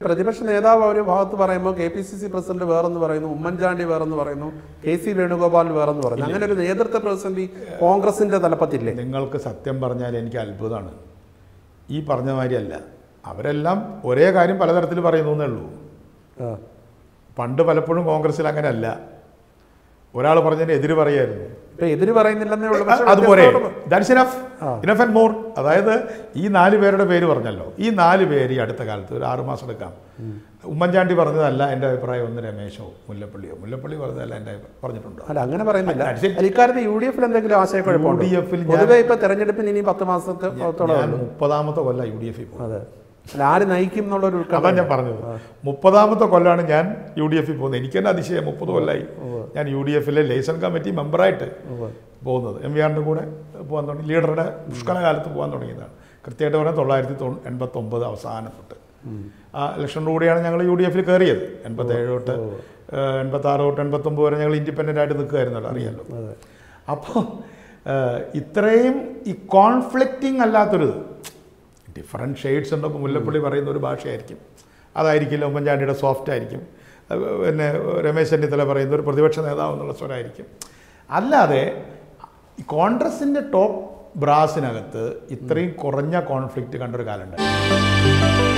പ്രതിപക്ഷ നേതാവ് ഒരു ഭാഗത്ത് പറയുമ്പോൾ K P C C president വേറെന്ന് പറയുന്നു ഉമ്മൻചാണ്ടി വേറെന്ന് പറയുന്നു കെ സി വേണുഗോപാൽ വേറെന്ന് പറയുന്നു അങ്ങനെ ഒരു നേതൃത്വ പ്രതിസന്ധി കോൺഗ്രസിന്റെ തലപ്പത്തില്ലേ നിങ്ങൾക്ക് സത്യം പറഞ്ഞാൽ എനിക്ക് അത്ഭുതമാണ് ഈ പറഞ്ഞ മാതിരിയല്ല അവരെല്ലാം ഒരേ കാര്യം പലതരത്തിൽ പറയുന്നു എന്നേ ഉള്ളൂ ആ. പണ്ട് പലപ്പോഴും കോൺഗ്രസ്സിൽ അങ്ങനെയല്ല ഒരാൾ പറഞ്ഞതിന് എതിര് പറയായിരുന്നു ഇപ്പൊ എതിര് പറയുന്നില്ലെന്നേ ഉള്ളൂ പക്ഷേ അതുപോലെ വ്യത്യസ്തമായിട്ട് that's enough enough and more അതായത് ഈ നാല് പേരുടെ പേര് പറഞ്ഞല്ലോ ഈ നാല് പേര് ഈ അടുത്ത കാലത്ത് ഒരു ആറ് മാസം എടുക്കാം ഉമ്മൻചാണ്ടി പറഞ്ഞതല്ല എൻ്റെ അഭിപ്രായം ഒന്ന് രമേശോ മുല്ലപ്പള്ളിയോ മുല്ലപ്പള്ളി പറഞ്ഞതല്ല എൻ്റെ അഭിപ്രായം പറഞ്ഞിട്ടുണ്ടോ അല്ല അങ്ങനെ പറയുന്നില്ല അല്ല, ശരി. അല്ല, ഇക്കാര്യത്തിൽ യു ഡി എഫിൽ എന്തെങ്കിലും ആശയക്കുഴപ്പമുണ്ടോ UDF ൽ ഞാൻ- പൊതുവെ ഇപ്പൊ തെരഞ്ഞെടുപ്പിന് ഇനി പത്ത് മാസത്തോളം ഞാൻ മുപ്പതാമത്തെ കൊല്ല യു ഡി എഫിൽ പോകും അതെ അല്ല ആര് നയിക്കും എന്നുള്ള ഒരു അതാ ഞാൻ പറഞ്ഞത് മുപ്പതാമത്തെ കൊല്ലാണ് ഞാൻ യു ഡി എഫിൽ പോകുന്നത് എനിക്ക് തന്നെ അതിശയം മുപ്പത് കൊല്ലമായി ഞാൻ യു ഡി എഫിലെ ലൈസൺ കമ്മിറ്റി മെമ്പറായിട്ട് പോകുന്നത് എം വി ആറിൻ്റെ കൂടെ പോകാൻ തുടങ്ങി ലീഡറുടെ പുഷ്കലകാലത്ത് പോകാൻ തുടങ്ങിയതാണ് കൃത്യമായിട്ട് പറഞ്ഞാൽ തൊള്ളായിരത്തി തൊ എൺപത്തൊമ്പത് അവസാനം തൊട്ട് ആ ഇലക്ഷനോടുകൂടിയാണ് ഞങ്ങൾ യു ഡി എഫിൽ കയറിയത് എൺപത്തേഴ് തൊട്ട് എൺപത്താറ് തൊട്ട് എൺപത്തൊമ്പത് വരെ ഞങ്ങൾ ഇൻഡിപെൻഡൻ്റ് ആയിട്ട് നിൽക്കുമായിരുന്നല്ലോ അറിയാമല്ലോ അപ്പോൾ ഇത്രയും ഈ കോൺഫ്ലിക്റ്റിംഗ് അല്ലാത്തൊരു ഡിഫറെൻറ്റ് ഷെയ്ഡ്സ് ഉണ്ടപ്പോൾ മുല്ലപ്പള്ളി പറയുന്ന ഒരു ഭാഷയായിരിക്കും അതായിരിക്കില്ല ഉമ്മൻചാണ്ടിയുടെ സോഫ്റ്റ് ആയിരിക്കും അത് പിന്നെ രമേശ് ചെന്നിത്തല പറയുന്ന ഒരു പ്രതിപക്ഷ നേതാവ് എന്നുള്ള സ്വരമായിരിക്കും അല്ലാതെ ഈ കോൺഗ്രസിൻ്റെ ടോപ്പ് ബ്രാസിനകത്ത് ഇത്രയും കുറഞ്ഞ കോൺഫ്ലിക്റ്റ് കണ്ടൊരു കാലമുണ്ട്